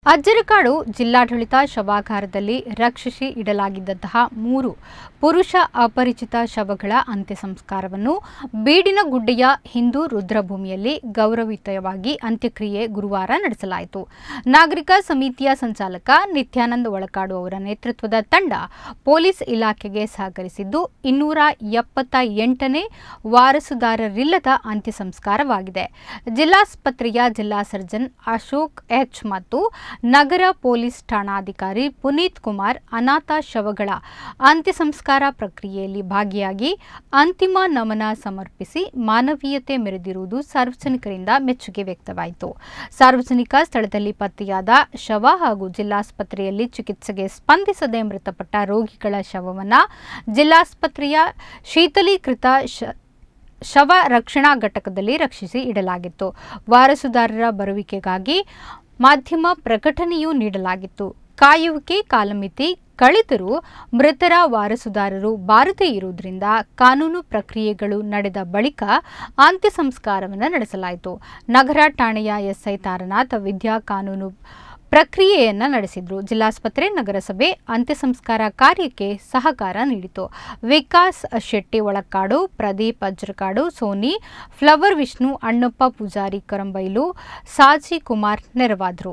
ಅಜ್ಜರಕಾಡು ಜಿಲ್ಲಾಡಳಿತ ಶವಾಗಾರದಲ್ಲಿ ರಕ್ಷಿಸಿ ಇಡಲಾಗಿದ್ದಂತಹ ಮೂರು ಪುರುಷ ಅಪರಿಚಿತ ಶವಗಳ ಅಂತ್ಯ ಸಂಸ್ಕಾರವನ್ನು ಬೀಡಿನಗುಡ್ಡೆಯ ಹಿಂದೂ ರುದ್ರಭೂಮಿಯಲ್ಲಿ ಗೌರವಯುತವಾಗಿ ಅಂತ್ಯಕ್ರಿಯೆ ಗುರುವಾರ ನಡೆಸಲಾಯಿತು ನಾಗರಿಕ ಸಮಿತಿಯ ಸಂಚಾಲಕ ನಿತ್ಯಾನಂದ ಒಳಕಾಡು ಅವರ ನೇತೃತ್ವದ ತಂಡ ಪೊಲೀಸ್ ಇಲಾಖೆಗೆ ಸಹಕರಿಸಿದ್ದು ಇನ್ನೂರ ಎಪ್ಪತ್ತ ಎಂಟನೇ ವಾರಸುದಾರರಿಲ್ಲದ ಅಂತ್ಯ ಸಂಸ್ಕಾರವಾಗಿದೆ ಜಿಲ್ಲಾಸ್ಪತ್ರೆಯ ಜಿಲ್ಲಾ ಸರ್ಜನ್ ಅಶೋಕ್ ಎಚ್ ಮತ್ತು ನಗರ ಪೊಲೀಸ್ ಠಾಣಾಧಿಕಾರಿ ಪುನೀತ್ ಕುಮಾರ್ ಅನಾಥ ಶವಗಳ ಅಂತ್ಯ ಸಂಸ್ಕಾರ ಪ್ರಕ್ರಿಯೆಯಲ್ಲಿ ಭಾಗಿಯಾಗಿ ಅಂತಿಮ ನಮನ ಸಮರ್ಪಿಸಿ ಮಾನವೀಯತೆ ಮೆರೆದಿರುವುದು ಸಾರ್ವಜನಿಕರಿಂದ ಮೆಚ್ಚುಗೆ ವ್ಯಕ್ತವಾಯಿತು ಸಾರ್ವಜನಿಕ ಸ್ಥಳದಲ್ಲಿ ಪತ್ತೆಯಾದ ಶವ ಹಾಗೂ ಜಿಲ್ಲಾಸ್ಪತ್ರೆಯಲ್ಲಿ ಚಿಕಿತ್ಸೆಗೆ ಸ್ಪಂದಿಸದೆ ಮೃತಪಟ್ಟ ರೋಗಿಗಳ ಶವವನ್ನು ಜಿಲ್ಲಾಸ್ಪತ್ರೆಯ ಶೀತಲೀಕೃತ ಶ ಶವ ರಕ್ಷಣಾ ಘಟಕದಲ್ಲಿ ರಕ್ಷಿಸಿ ಇಡಲಾಗಿತ್ತು ವಾರಸುದಾರರ ಬರುವಿಕೆಗಾಗಿ ಮಾಧ್ಯಮ ಪ್ರಕಟಣೆಯೂ ನೀಡಲಾಗಿತ್ತು ಕಾಯುವಿಕೆ ಕಾಲಮಿತಿ ಕಳೆದರೂ ಮೃತರ ವಾರಸುದಾರರು ಬಾರದೇ ಇರುವುದರಿಂದ ಕಾನೂನು ಪ್ರಕ್ರಿಯೆಗಳು ನಡೆದ ಬಳಿಕ ಅಂತ್ಯ ಸಂಸ್ಕಾರವನ್ನು ನಡೆಸಲಾಯಿತು ನಗರ ಠಾಣೆಯ ಎಸ್ಐ ತಾರನಾಥ್ ವಿದ್ಯಾ ಕಾನೂನು ಪ್ರಕ್ರಿಯೆಯನ್ನು ನಡೆಸಿದ್ರು ಜಿಲ್ಲಾಸ್ಪತ್ರೆ ನಗರಸಭೆ ಅಂತ್ಯ ಸಂಸ್ಕಾರ ಕಾರ್ಯಕ್ಕೆ ಸಹಕಾರ ನೀಡಿತು ವಿಕಾಸ್ ಶೆಟ್ಟಿ ಒಳಕಾಡು ಪ್ರದೀಪ್ ಅಜ್ರಕಾಡು ಸೋನಿ ಫ್ಲವರ್ ವಿಷ್ಣು ಅಣ್ಣಪ್ಪ ಪೂಜಾರಿ ಕರಂಬೈಲು ಸಾಜಿ ಕುಮಾರ್ ನೆರವಾದರು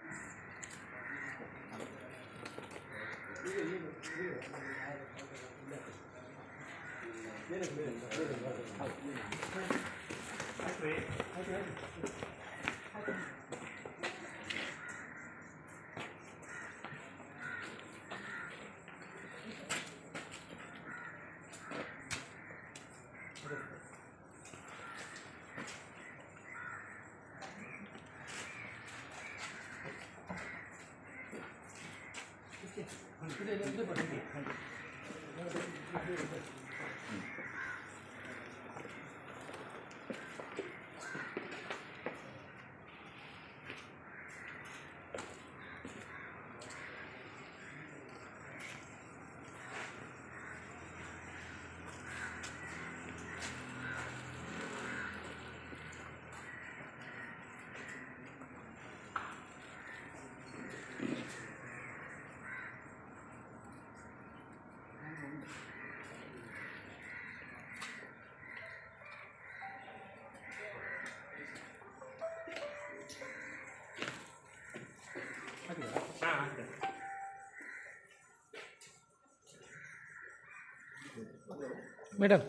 ಮೇಡಮ್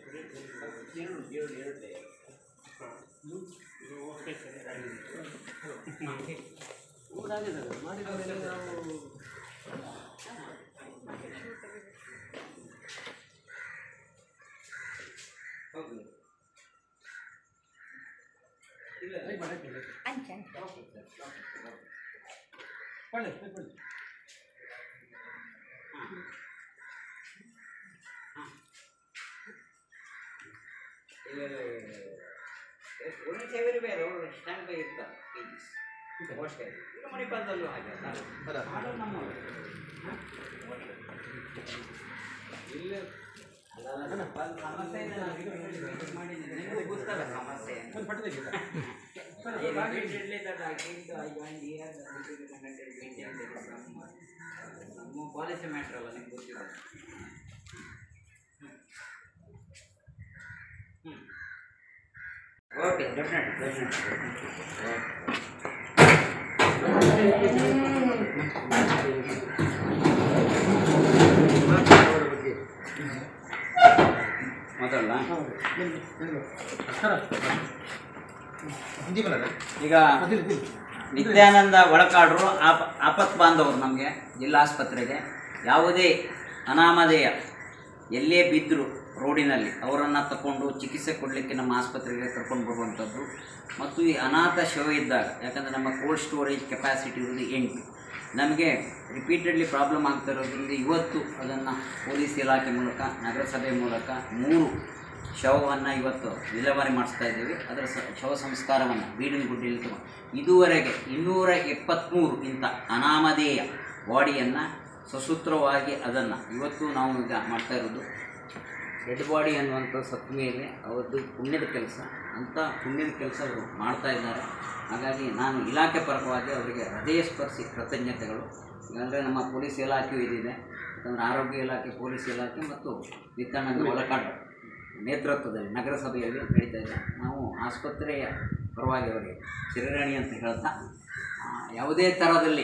ಉಳಿದ ಸೇವೆರು ಬೇರೆ ಅವರು ಸ್ಟ್ಯಾಂಡ್ ಬೈ ಇರ್ತಾರೆ ಪೇಜಸ್ ಅಷ್ಟೇ ಈಗ ಮಣಿಪಾಲದಲ್ಲೂ ಹಾಗೆ ಅಲ್ಲ? ಮಾಡೋದು ನಮ್ಮವರು. ಹ? ಇಲ್ಲ ಅಲ್ಲ, ಅಲ್ಲ, ಸ್ವಲ್ಪ ಸಮಸ್ಯೆ ಇದೆ ನಾನು ಇದು ಇದು ಮಾಡಿದ್ದೀನಿ ನಿಮಗೂ ಗೊತ್ತಲ್ಲ ಸಮಸ್ಯೆ Immediately that I came to I joined here, that it is conducted meeting, there is some, uh, some policy matter ಅಲ್ಲ ನಿಮ್ಗೆ ಗೊತ್ತಿಲ್ಲ ಓಕೆ ಡೆಫಿನೆಟ್ ಡೆಫಿನೆಟ್ ಮಾತಾಡಲ್ಲ ಈಗ ನಿತ್ಯಾನಂದ ಒಳಕಾಡ್ರು ಆಪ ಆಪತ್ ಬಾಂಧವರು ನಮಗೆ ಜಿಲ್ಲಾ ಆಸ್ಪತ್ರೆಗೆ ಯಾವುದೇ ಅನಾಮಧೇಯ ಎಲ್ಲೇ ಬಿದ್ದರು ರೋಡಿನಲ್ಲಿ ಅವರನ್ನು ತಗೊಂಡು ಚಿಕಿತ್ಸೆ ಕೊಡಲಿಕ್ಕೆ ನಮ್ಮ ಆಸ್ಪತ್ರೆಗೆ ಕರ್ಕೊಂಡು ಬರುವಂಥದ್ದು ಮತ್ತು ಈ ಅನಾಥ ಶವ ಇದ್ದಾಗ ಯಾಕಂದರೆ ನಮ್ಮ ಕೋಲ್ಡ್ ಸ್ಟೋರೇಜ್ ಕೆಪಾಸಿಟಿ ಇರೋದು ಎಂಟು ನಮಗೆ ರಿಪೀಟೆಡ್ಲಿ ಪ್ರಾಬ್ಲಮ್ ಆಗ್ತಾ ಇರೋದ್ರಿಂದ ಇವತ್ತು ಅದನ್ನು ಪೊಲೀಸ್ ಇಲಾಖೆ ಮೂಲಕ ನಗರಸಭೆ ಮೂಲಕ ಮೂರು ಶವವನ್ನು ಇವತ್ತು ವಿಲೇವಾರಿ ಮಾಡಿಸ್ತಾ ಇದ್ದೀವಿ ಅದರ ಸ ಶವ ಸಂಸ್ಕಾರವನ್ನು ಬೀಡಿನ ಗುಡ್ಡೆಯಲ್ಲಿ ತಗೊ ಇದುವರೆಗೆ ಇನ್ನೂರ ಎಪ್ಪತ್ತ್ಮೂರು ಇಂಥ ಅನಾಮಧೇಯ ಬಾಡಿಯನ್ನು ಸಸೂತ್ರವಾಗಿ ಅದನ್ನು ಇವತ್ತು ನಾವು ಈಗ ಮಾಡ್ತಾ ಇರೋದು ಡೆಡ್ ಬಾಡಿ ಅನ್ನುವಂಥ ಸತ್ತ ಮೇಲೆ ಅವರದ್ದು ಪುಣ್ಯದ ಕೆಲಸ ಅಂಥ ಪುಣ್ಯದ ಕೆಲಸ ಅವರು ಮಾಡ್ತಾ ಇದ್ದಾರೆ ಹಾಗಾಗಿ ನಾನು ಇಲಾಖೆ ಪರವಾಗಿ ಅವರಿಗೆ ಹೃದಯ ಸ್ಪರ್ಶಿ ಕೃತಜ್ಞತೆಗಳು ಅಂದರೆ ನಮ್ಮ ಪೊಲೀಸ್ ಇಲಾಖೆಯೂ ಇದಿದೆ ಯಾಕಂದರೆ ಆರೋಗ್ಯ ಇಲಾಖೆ ಪೊಲೀಸ್ ಇಲಾಖೆ ಮತ್ತು ನಿತ್ಯಾನಂದ ಒಳಕಾಡು ನೇತೃತ್ವದಲ್ಲಿ ನಗರಸಭೆಯಲ್ಲಿ ನಡೀತಾ ಇದೆ ನಾವು ಆಸ್ಪತ್ರೆಯ ಪರವಾಗಿ ಅವರಿಗೆ ಚಿರಋಣಿ ಅಂತ ಹೇಳ್ತಾ ಆ, ಯಾವುದೇ ಥರದಲ್ಲಿ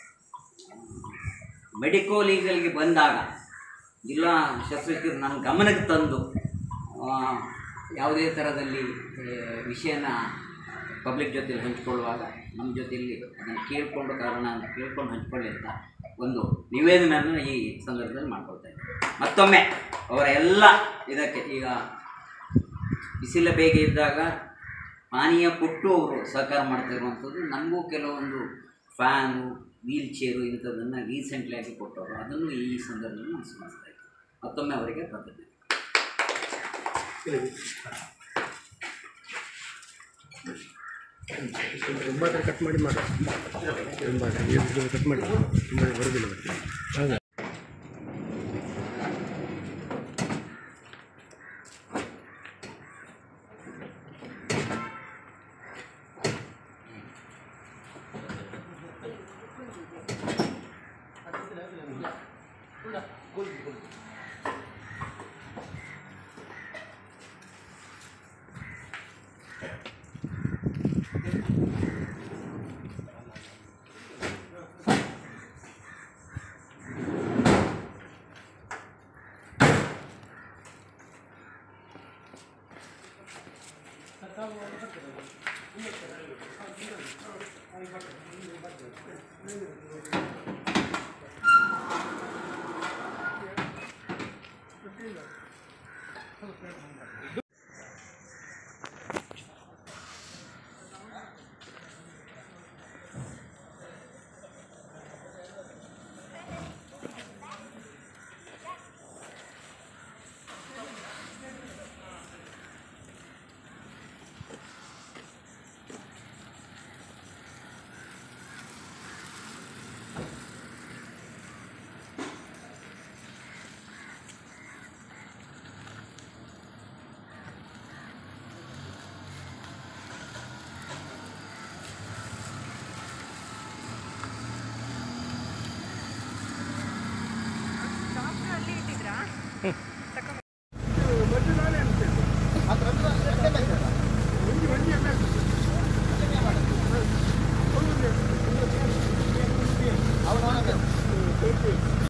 ಮೆಡಿಕೋ ಲೀಗಲ್ಗೆ ಬಂದಾಗ ಜಿಲ್ಲಾ ಶಸ್ತ್ರಚಿಕಿತ್ಸೆ ನನ್ನ ಗಮನಕ್ಕೆ ತಂದು ಆ, ಯಾವುದೇ ಥರದಲ್ಲಿ ಏ, ವಿಷಯನ ಪಬ್ಲಿಕ್ ಜೊತೆಲಿ ಹಂಚಿಕೊಳ್ಳುವಾಗ ನಮ್ಮ ಜೊತೆಯಲ್ಲಿ ಅದನ್ನು ಕೇಳಿಕೊಂಡು ಕಾರಣ ಅಂತ ಕೇಳ್ಕೊಂಡು ಹಂಚ್ಕೊಳ್ಳಿ ಅಂತ ಒಂದು ನಿವೇದನೆಯನ್ನು ಈ ಸಂದರ್ಭದಲ್ಲಿ ಮಾಡ್ಕೊಳ್ತಾ ಇದ್ದೀನಿ ಮತ್ತೊಮ್ಮೆ ಅವರ ಎಲ್ಲ ಇದಕ್ಕೆ ಈಗ ಬಿಸಿಲ ಬೇಗ ಇದ್ದಾಗ ಪಾನೀಯ ಕೊಟ್ಟು ಅವರು ಸಹಕಾರ ಮಾಡ್ತಾ ಇರುವಂಥದ್ದು ನನಗೂ ಕೆಲವೊಂದು ಫ್ಯಾನು ವೀಲ್ ಚೇರು ಇಂಥದ್ದನ್ನು ರೀಸೆಂಟ್ಲಿ ಆಗಿ ಕೊಟ್ಟವರು ಅದನ್ನು ಈ ಸಂದರ್ಭದಲ್ಲಿ ನಾನು ಸ್ಮರಿಸ್ತಾ ಇದ್ದೀನಿ ಮತ್ತೊಮ್ಮೆ ಅವರಿಗೆ ಕೃತಜ್ಞತೆ ಒಂಬತ್ತರ ಕಟ್ ಮಾಡಿ ಮಾಡಿ ಒಂಬತ್ತು ಕಟ್ ಮಾಡಿ ಒಂಬತ್ತು ಬರೋದಿಲ್ಲ ಹೌದಾ ಧನ್ಯವಾದ